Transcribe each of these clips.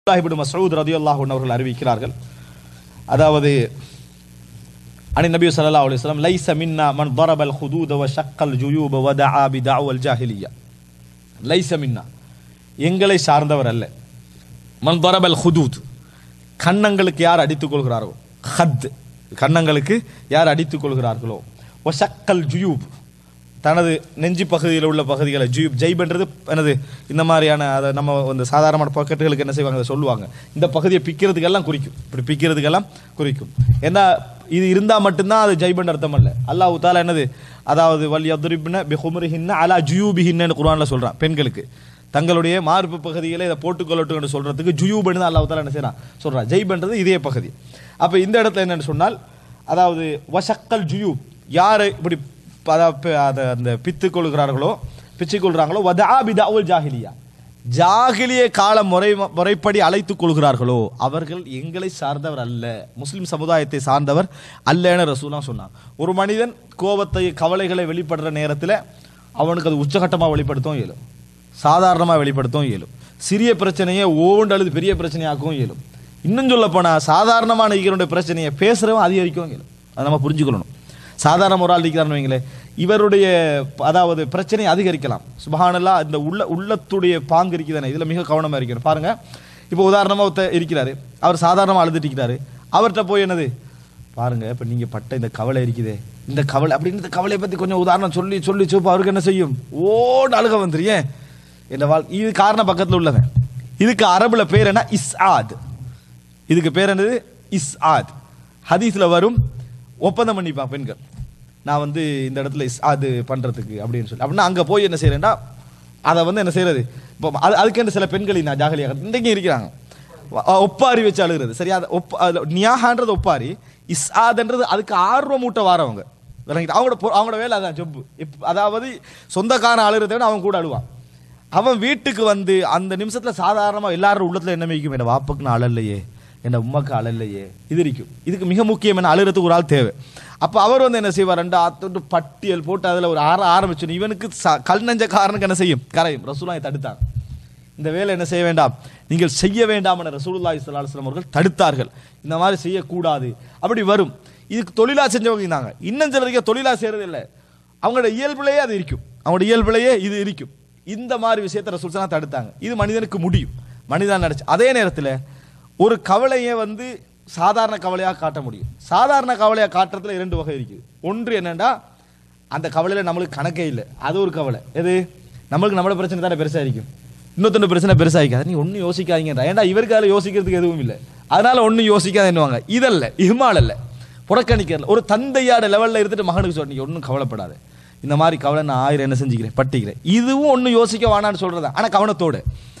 இப்னு மஸ்ஊத் ரதியல்லாஹு அன்ஹு அவர்கள் அறிவிக்கிறார்கள் அதாவது عن النبي صلى الله عليه وسلم ليس منا من ضرب الخدود وشق الجيوب ودعا بدعوى الجاهليه ليس منا எங்களை சார்ந்தவர் அல்ல மன் தரபல் ஹுதூத் கன்னங்களுக்கு யார் அடித்துக் கொள்கிறார்களோ ஹத் கன்னங்களுக்கு யார் அடித்துக் கொள்கிறார்களோ ஒசக்கல் ஜுயூப் தனது நெஞ்சு பகுதியில் உள்ள பகுதிகளை ஜூப் ஜெய்பன்றது என்னது இந்த மாதிரியான அதை நம்ம இந்த சாதாரணமான பாக்கெட்டுகளுக்கு என்ன செய்வாங்க அதை சொல்லுவாங்க இந்த பகுதியை பிக்கிறதுக்கெல்லாம் குறிக்கும் இப்படி பிக்கிறதுக்கெல்லாம் குறிக்கும் ஏன்னா இது இருந்தால் மட்டும்தான் அது ஜெய்பன் அர்த்தம் அல்ல அல்லாஹ் தாலா என்னது அதாவது வல் யதுரிப்ன பிஹுமரிஹின்ன அலா ஜுயூபிஹின்னு குர்ஆன்ல சொல்றான் பெண்களுக்கு தங்களுடைய மார்பு பகுதிகளை இதை போட்டுக்கொள்ளட்டும் சொல்றதுக்கு ஜுயூபன்னு தான் அல்லாஹ் தாலா என்ன செய்யறான் சொல்றான் ஜெய்பன்றது இதே பகுதி அப்ப இந்த இடத்துல என்னன்னு சொன்னால் அதாவது வசக்கல் ஜுயூப் யாரை இப்படி ப- அதாவது ப- அதை அந்த பித்து கொள்கிறார்களோ பிச்சு கொள்கிறாங்களோ வதா பிதாவுல் ஜாஹிலியா ஜாகிலிய கால முறை முறைப்படி அழைத்துக் கொள்கிறார்களோ அவர்கள் எங்களை சார்ந்தவர் அல்ல முஸ்லிம் சமுதாயத்தை சார்ந்தவர் அல்லன்னு ரசூலா சொன்னாங்க ஒரு மனிதன் கோபத்தை கவலைகளை வெளிப்படுற நேரத்தில் அவனுக்கு அது உச்சகட்டமாக வெளிப்படுத்தவும் இயலும் சாதாரணமாக வெளிப்படுத்தவும் இயலும் சிறிய பிரச்சனையை ஓண்டு அழுது பெரிய பிரச்சனையாக்கவும் இயலும் இன்னும் சொல்ல போனா சாதாரணமான ஈகனுடைய பிரச்சனையை பேசுறவன் அதிகரிக்கவும் இயலும் அதை நம்ம புரிஞ்சுக்கணும் சாதாரண ஒரு ஆள் இருக்கிறான்னு வைங்களேன் இவருடைய ப- அதாவது பிரச்சனையை அதிகரிக்கலாம் சுபஹானல்லா இந்த உள்ள உள்ளத்துடைய பாங்கு இருக்குதானே இதுல மிக கவனமா இருக்கணும் பாருங்க இப்போ உதாரணமா ஒருத்தர் இருக்கிறாரு அவர் சாதாரணமா அழுதுட்டு இருக்கிறாரு அவர்கிட்ட போய் என்னது பாருங்க இப்ப நீங்க பட்ட இந்த கவலை இருக்குதே இந்த கவலை அப்படின்னு இந்த கவலையை பத்தி கொஞ்சம் உதாரணம் சொல்லி சொல்லி சோப்பு அவருக்கு என்ன செய்யும் ஓடு அழுக வந்துரு ஏன் இந்த வாழ் இது காரணம் பக்கத்துல உள்ளவன் இதுக்கு அரபுல பேர் என்ன இஸ்ஆத் இதுக்கு பேர் என்னது இஸ்ஆத் ஹதீஸ்ல வரும் ஒப்பந்தம் பண்ணிப்பான் பெண்கள் நான் வந்து இந்த இடத்துல இஸ்ஆத் பண்றதுக்கு அப்படின்னு சொல்லி அப்படின்னா அங்க போய் என்ன செய்யறேன்டா அதை வந்து என்ன செய்யறது இப்போ அது அதுக்கென்று சில பெண்கள் நான் ஜாகலியாக இன்றைக்கும் இருக்கிறாங்க வ- ஒப்பாரி வச்சு அழுகிறது சரியா அது ஒப்ப அதுல நியாகான்றது ஒப்பாரி இஸ்ஆத்ன்றது அதுக்கு ஆர்வம் மூட்ட வாரவங்க விளங்கிட்டு அவங்களோட பொ- அவங்களோட வேலை அதான் ஜொப்பு இப் அதாவது சொந்தக்காரன் அழுகிறத விட அவன் கூட அழுவான் அவன் வீட்டுக்கு வந்து அந்த நிமிஷத்துல சாதாரணமா எல்லாரும் உள்ளத்துல என்ன மிக்கும் என்ன வாப்புக்கு நான் அழலையே என்ன உமாக்கு அழலையே இது இருக்கும் இதுக்கு மிக முக்கியம் என்ன அழுகிறதுக்கு ஒரு ஆள் தேவை அப்ப அவர் வந்து என்ன செய்வார் ரெண்டு ஆத்தோட்டு பட்டியல் போட்டு அதுல ஒரு ஆற ஆரம்பிச்சு இவனுக்கு ச- கல் நெஞ்ச காரனுக்கு என்ன செய்யும் கரையும் ரசூலாய் தடுத்தாங்க இந்த வேலை என்ன செய்ய வேண்டாம் நீங்கள் செய்ய வேண்டாம் என ரசூலுல்லாஹி ஸல்லல்லாஹு அலைஹி வஸல்லம் அவர்கள் தடுத்தார்கள் இந்த மாதிரி செய்யக்கூடாது அப்படி வரும் இதுக்கு தொழிலா செஞ்சவங்க இருந்தாங்க இன்னும் சிலருக்கு தொழிலா செய்யறது இல்லை அவங்களோட இயல்பிலேயே அது இருக்கும் அவங்களோட இயல்பிலேயே இது இருக்கும் இந்த மாதிரி விஷயத்தை ரசூல் ஸல்லல்லாஹு தடுத்தாங்க இது மனிதனுக்கு முடியும் மனிதன் நினைச்சு அதே நேரத்தில் ஒரு கவலையை வந்து சாதாரண கவலையாக காட்ட முடியும் சாதாரண கவலையாக காட்டுறதுல இரண்டு வகை இருக்குது ஒன்று என்னன்னா அந்த கவலையில நம்மளுக்கு கணக்கே இல்லை அது ஒரு கவலை எது நம்மளுக்கு நம்மளோட பிரச்சனை தானே பெருசா இருக்கும் இன்னொருத்தோட பிரச்சனை பெருசா இருக்காது நீ ஒன்றும் யோசிக்காதீங்கன்றா ஏன்டா இவருக்கு அதில் யோசிக்கிறதுக்கு எதுவும் இல்லை அதனால ஒன்றும் யோசிக்காதுன்னுவாங்க இதல்ல இஹ்மால் அல்ல புறக்கணிக்கிறல ஒரு தந்தையாட லெவல்ல இருந்துட்டு மகனுக்கு சொல்ல நீங்க ஒன்றும் கவலைப்படாத இந்த மாதிரி கவலை நான் ஆயிரம் என்ன செஞ்சுக்கிறேன் பட்டிக்கிறேன் இதுவும் ஒன்றும் யோசிக்க வேணான்னு சொல்றதா ஆனா கவனத்தோட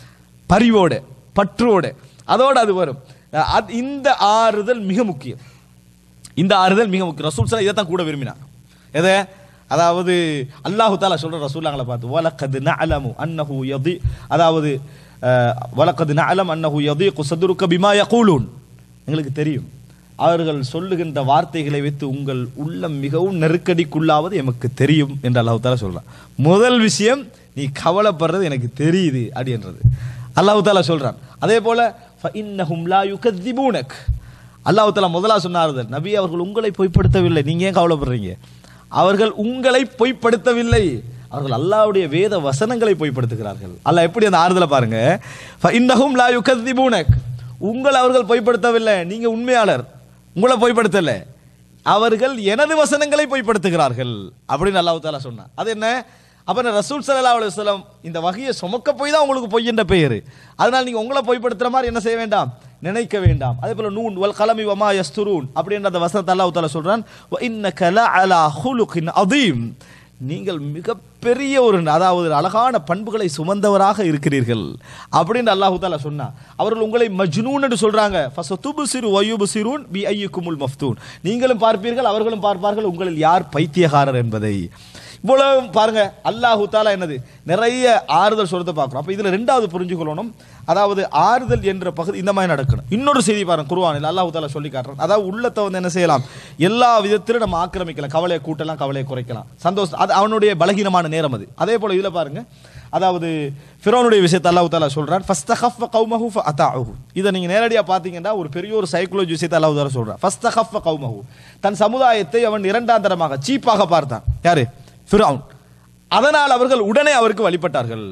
பரிவோட பற்றோட அதோட அது வரும் அது- இந்த ஆறுதல் மிக முக்கியம் இந்த ஆறுதல் மிக முக்கியம் ரசூல் சலா இதை தான் கூட விரும்பினாங்க எதை அதாவது அல்லாஹு தாலா சொல்ற ரசூலாங்களை பார்த்து வலக்கது நஅலமு அன்னஹு யதி அதாவது அஹ், வலக்கது நஅலம் அன்னஹு யதீகு சதுருக்க பிமா யகூலூன் எங்களுக்கு தெரியும் அவர்கள் சொல்லுகின்ற வார்த்தைகளை வைத்து உங்கள் உள்ளம் மிகவும் நெருக்கடிக்குள்ளாவது எமக்கு தெரியும் என்று அல்லாஹு தாலா சொல்றான் முதல் விஷயம் நீ கவலைப்படுறது எனக்கு தெரியுது அப்படின்றது அல்லாஹு தாலா சொல்றான் அதே போல فإنهم لا يكذبونك அல்லாஹ் தஆலா முதலா சொன்னார்கள் நபி அவர்கள் உங்களை பொய்ப்படுத்தவில்லை நீங்க ஏன் கவலைப்படுறீங்க அவர்கள் உங்களை பொய்ப்படுத்தவில்லை அவர்கள் அல்லாஹ்வுடைய வேத வசனங்களை பொய்ப்படுத்துகிறார்கள் அல்லாஹ் எப்படி அந்த ஆறுதலை பாருங்க இன்னஹும் லா யுகذிபூனக் உங்களை அவர்கள் பொய்ப்படுத்தவில்லை நீங்க உண்மையாளர் உங்களை பொய்ப்படுத்தல அவர்கள் எனது வசனங்களை பொய்ப்படுத்துகிறார்கள் அப்படின்னு அல்லாஹ் தாலா சொன்னான் அது என்ன அப்ப நான் ரசூல் ஸல்லல்லாஹு அலைஹி வஸல்லம் இந்த வகையை சுமக்க போய் தான் உங்களுக்கு பொய் என்ற பெயர் அதனால நீங்க உங்களை பொய்ப்படுத்துற மாதிரி என்ன செய்ய வேண்டாம் நினைக்க வேண்டாம் அதே போல நூன் வல் கலமி வமா யஸ்துரூன் அப்படின்ற அந்த வசனத்தை அல்லாஹ் தாலா சொல்றான் வ இன்னக லஅலா ஹுலுகின் அதீம் நீங்கள் மிகப்பெரிய ஒரு அதாவது ஒரு அழகான பண்புகளை சுமந்தவராக இருக்கிறீர்கள் அப்படின்னு அல்லாஹு தாலா சொன்னா அவர்கள் உங்களை மஜ்னூன் என்று சொல்றாங்க ஃபஸதுபுசிரு வயுபுசிரூன் பி ஐயுக்குமுல் மஃப்தூன் நீங்களும் பார்ப்பீர்கள் அவர்களும் பார்ப்பார்கள் உங்களில் யார் பைத்தியகாரர் என்பதை இவ்வளவு பாருங்க அல்லாஹு தாலா என்னது நிறைய ஆறுதல் சொல்றதை பார்க்குறோம் அப்போ இதில் ரெண்டாவது புரிஞ்சுக்கொள்ளணும் அதாவது ஆறுதல் என்ற பகுதி இந்த மாதிரி நடக்கணும் இன்னொரு செய்தி பாருங்க குருவானில் அல்லாஹு தாலா சொல்லி காட்டுறான் அதாவது உள்ளத்தை வந்து என்ன செய்யலாம் எல்லா விதத்திலும் நம்ம ஆக்கிரமிக்கலாம் கவலையை கூட்டலாம் கவலையை குறைக்கலாம் சந்தோஷம் அது அவனுடைய பலகீனமான நேரம் அது அதே போல இதில் பாருங்க அதாவது ஃபிரோனுடைய விஷயத்தை அல்லாஹ் தாலா சொல்றான் ஃபஸ்தஹஃப கௌமஹு ஃபஅதாஉஹு இதை நீங்க நேரடியாக பார்த்தீங்கன்னா ஒரு பெரிய ஒரு சைக்காலஜி விஷயத்தை அல்லாஹ் தாலா சொல்றான் ஃபஸ்தஹஃப கௌமஹு தன் சமுதாயத்தை அவன் இரண்டாம் தரமாக சீப்பாக பார்த்தான் யாரு ஃபிரௌன் அதனால் அவர்கள் உடனே அவருக்கு வழிபட்டார்கள்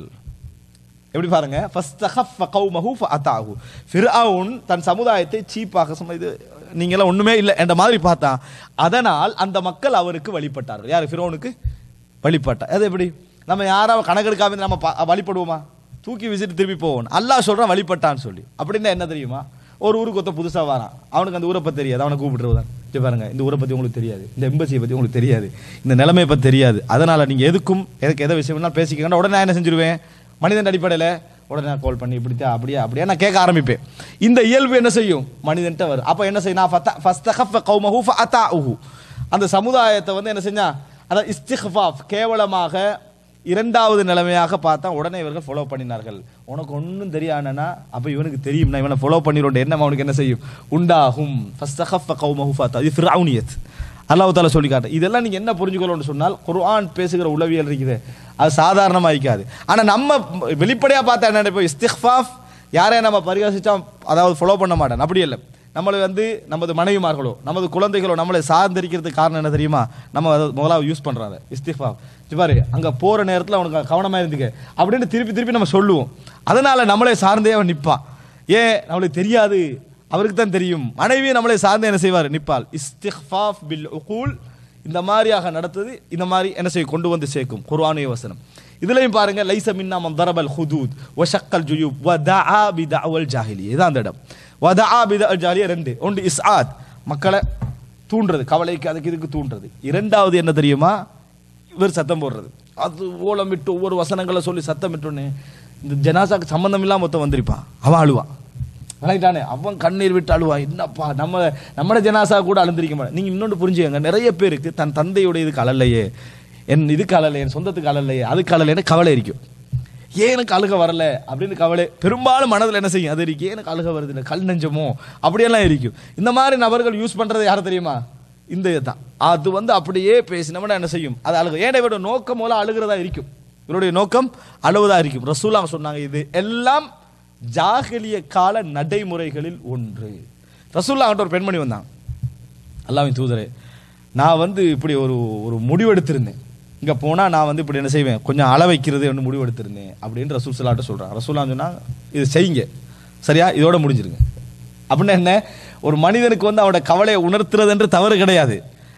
எப்படி பாருங்க ஃபஸ்தஹஃப கௌமஹு ஃபஅதாஉஹு ஃபிரௌன் தன் சமுதாயத்தை சீப்பாக சும்மா இது நீங்களாம் ஒண்ணுமே இல்லை என்ற மாதிரி பார்த்தான் அதனால் அந்த மக்கள் அவருக்கு வழிபட்டார்கள் யார் ஃபிரௌனுக்கு வழிபட்டா அது எப்படி நம்ம யாராவது கணக்கெடுக்காம நம்ம பா- வழிபடுவோமா தூக்கி விசிட்டு திருப்பி போவோம் அல்லாஹ் சொல்றான் வழிபட்டான்னு சொல்லி அப்படின்னா என்ன தெரியுமா ஒரு ஊருக்கு ஒருத்த புதுசா வரான் அவனுக்கு அந்த ஊரை பத்தி தெரியாது அவனை கூப்பிட்டுருவான் சரி பாருங்க இந்த ஊரை பத்தி உங்களுக்கு தெரியாது இந்த எம்பசியை பத்தி உங்களுக்கு தெரியாது இந்த நிலைமையை பத்தி தெரியாது அதனால நீங்க எதுக்கும் எனக்கு எதை விஷயம் வேணாலும் பேசிக்கங்க உடனே நான் என்ன செஞ்சிருவேன் மனிதன் அடிப்படையில் உடனே நான் கால் பண்ணி இப்படித்தான் அப்படியா அப்படியா நான் கேட்க ஆரம்பிப்பேன் இந்த இயல்பு என்ன செய்யும் மனிதன்ட்ட வரும் அப்போ என்ன செய்யும் நான் ஃபத்த- ஃபஸ்தகஃப கௌமஹு ஃபஅதாஉஹு. அந்த சமுதாயத்தை வந்து என்ன செஞ்சா அதான் இஸ்திஃபாஃப் கேவலமாக இரண்டாவது நிலைமையாக பார்த்தா உடனே இவர்கள் ஃபாலோ பண்ணினார்கள் உனக்கு ஒன்றும் தெரியாதுன்னா அப்போ இவனுக்கு தெரியும் நான் இவனை ஃபாலோ பண்ணிடுவோம் என்ன அவனுக்கு என்ன செய்யும் உண்டாகும் ஃபஸ்தகஃப கௌமஹு ஃபஅதா இது ஃபிரௌனியத் அல்லாஹ் தாலா சொல்லி காட்டு இதெல்லாம் நீங்க என்ன புரிஞ்சுக்கணும்னு சொன்னால் குர்ஆன் பேசுகிற உளவியல் இருக்குது அது சாதாரணமா இருக்காது ஆனா நம்ம வெளிப்படையா பார்த்தா என்ன நினைப்போம் இஸ்திஃபாஃப் யாரையும் நம்ம பரிகாசிச்சா அதாவது ஃபாலோ பண்ண மாட்டேன் அப்படி இல்லை நம்மளை வந்து நமது மனைவிமார்களோ நமது குழந்தைகளோ நம்மளை சார்ந்திருக்கிறதுக்கு காரணம் என்ன தெரியுமா நம்ம அதை முதலாவது யூஸ் பண்றாங்க இஸ்திஃபாஃப் பாரு அங்க போற நேரத்துல அவனுக்கு கவனமா இருந்துக்க அப்படின்னு திருப்பி திருப்பி நம்ம சொல்லுவோம் அதனால நம்மளை சார்ந்தே அவன் நிப்பான் ஏன் நம்மளுக்கு தெரியாது அவருக்கு தான் தெரியும் மனைவி நம்மளை சார்ந்து என்ன செய்வார் நிப்பால் இஸ்திஃபாஃப் பில் உகூல் இந்த மாதிரியாக நடத்தது இந்த மாதிரி என்ன செய்ய கொண்டு வந்து சேர்க்கும் குர்ஆனுடைய வசனம் இதுலயும் பாருங்க லைச மின்னா மன் தரபல் ஹுதூத் வ ஷக்கல் ஜுயூப் வ தஆ பி தஅவல் ஜாஹிலியா இதான் அந்த இடம் வ தஆ பி தஅல் ஜாஹிலியா ரெண்டு ஒன்று இஸ்ஆத் மக்களை தூண்டுறது கவலைக்கு அதுக்கு இதுக்கு தூண்டுறது இரண்டாவது என்ன தெரியுமா இவர் சத்தம் போடுறது அது ஓலமிட்டு ஒவ்வொரு வசனங்களை சொல்லி சத்தம் விட்டோன்னே இந்த ஜனாசாக்கு சம்பந்தம் இல்லாம மொத்தம் வந்திருப்பான் அவன் அழுவான் விளையாட்டானே அவன் கண்ணீர் விட்டு அழுவான் என்னப்பா நம்ம நம்மட ஜனாசா கூட அழுந்திருக்க மாட்டேன் நீங்க இன்னொன்று புரிஞ்சுக்கங்க நிறைய பேருக்கு தன் தந்தையுடைய இதுக்கு அழலையே என் இதுக்கு அழலையே என் சொந்தத்துக்கு அழலையே அதுக்கு அழலைன்னு கவலை இருக்கும் ஏன் எனக்கு அழுக வரல அப்படின்னு கவலை பெரும்பாலும் மனதில் என்ன செய்யும் அது இருக்கு ஏன் எனக்கு அழுக வருது இல்லை கல் நெஞ்சமோ அப்படியெல்லாம் இருக்கும் இந்த மாதிரி நபர்கள் யூஸ் பண்றது யாரை தெரியுமா இந்த இதுதான் அது வந்து அப்படியே பேசினோம்னா என்ன செய்யும் அது அழுக ஏன்னா இவரோட நோக்கம் மூலம் அழுகிறதா இருக்கும் இவருடைய நோக்கம் அழுவதா இருக்கும் ரசூலாம் சொன்னாங்க இது எல்லாம் ஜாகிலிய கால நடைமுறைகளில் ஒன்று ரசூல்லா அவன்கிட்ட ஒரு பெண்மணி வந்தாங்க அல்லாவின் தூதரே நான் வந்து இப்படி ஒரு ஒரு முடிவெடுத்திருந்தேன் இங்கே போனால் நான் வந்து இப்படி என்ன செய்வேன் கொஞ்சம் அள வைக்கிறது ஒன்று முடிவெடுத்திருந்தேன் அப்படின்னு ரசூல் சலாட்ட சொல்கிறான் ரசூல்லா சொன்னாங்க இது செய்யுங்க சரியா இதோட முடிஞ்சிருங்க அப்படின்னா என்ன ஒரு மனிதனுக்கு வந்து அவனோட கவலையை உணர்த்துறது என்று தவறு கிடையாது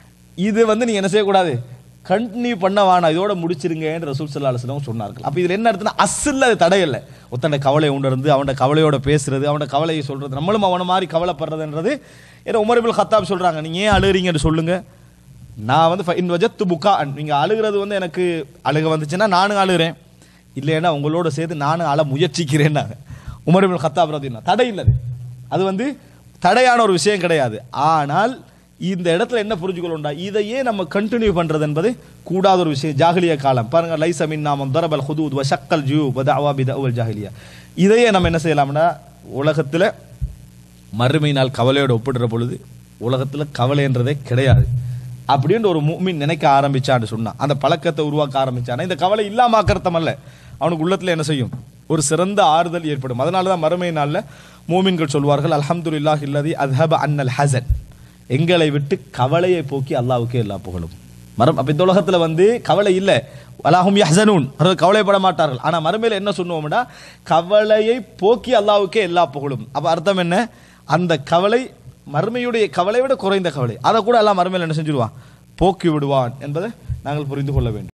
இது வந்து நீங்க என்ன செய்யக்கூடாது கண்டினியூ பண்ண வேணாம் இதோட முடிச்சிருங்கன்னு ரசூல் சல்லா அலுவலம் சொன்னார்கள் அப்போ இதில் என்ன அர்த்தம்னா அசில் அது தடை இல்லை ஒத்தனை கவலையை உணர்ந்து அவனோட கவலையோட பேசுறது அவனோட கவலையை சொல்றது நம்மளும் அவனை மாதிரி கவலைப்படுறதுன்றது ஏன்னா உமர்பில் கத்தாப் சொல்றாங்க நீங்க ஏன் அழுகிறீங்கன்னு சொல்லுங்க நான் வந்து ஃப- இன் வஜத்து புக்கா நீங்க அழுகிறது வந்து எனக்கு அழுக வந்துச்சுன்னா நானும் அழுகிறேன் இல்லைன்னா உங்களோட சேர்த்து நானும் அழ முயற்சிக்கிறேன்னாங்க உமர்பில் கத்தாப் ரதினா தடை இல்லது அது வந்து தடையான ஒரு விஷயம் கிடையாது ஆனால் இந்த இடத்துல என்ன புரிஞ்சுக்கொள்ளா இதையே நம்ம கண்டினியூ பண்றது என்பது கூடாத ஒரு விஷயம் ஜாகிலிய காலம் பாருங்க லைச மின் நாமம் தரபல் ஹுதூத் வ ஷக்கல் ஜூ பதஅவா பிதஅவல் ஜாகிலியா இதையே நம்ம என்ன செய்யலாம்னா உலகத்துல மறுமை நாள் கவலையோட ஒப்பிடுற பொழுது உலகத்துல கவலைன்றதே கிடையாது அப்படின்னு ஒரு மூமின் நினைக்க ஆரம்பிச்சான்னு சொன்னா அந்த பழக்கத்தை உருவாக்க ஆரம்பிச்சானா இந்த கவலை இல்லாம ஆக்கிறதம் அல்ல அவனுக்கு உள்ளத்துல என்ன செய்யும் ஒரு சிறந்த ஆறுதல் ஏற்படும் அதனால தான் மறுமை நாள்ல மூமின்கள் சொல்வார்கள் அல்ஹம்துலில்லாஹ் இல்லதி அத்ஹப அன்னல் ஹசன் எங்களை விட்டு கவலையை போக்கி அல்லாஹ்வுக்கே எல்லா புகழும் மரம் அப்ப இந்த உலகத்துல வந்து கவலை இல்லை அலாஹும் யஹ்சனூன் அவர்கள் கவலைப்பட மாட்டார்கள் ஆனா மறுமையில என்ன சொல்லுவோம்னா கவலையை போக்கி அல்லாஹ்வுக்கே எல்லா புகழும் அப்ப அர்த்தம் என்ன அந்த கவலை மறுமையுடைய கவலை விட குறைந்த கவலை அதை கூட எல்லாம் மறுமையில் என்ன செஞ்சிருவான் போக்கி விடுவான் என்பதை நாங்கள் புரிந்து கொள்ள வேண்டும்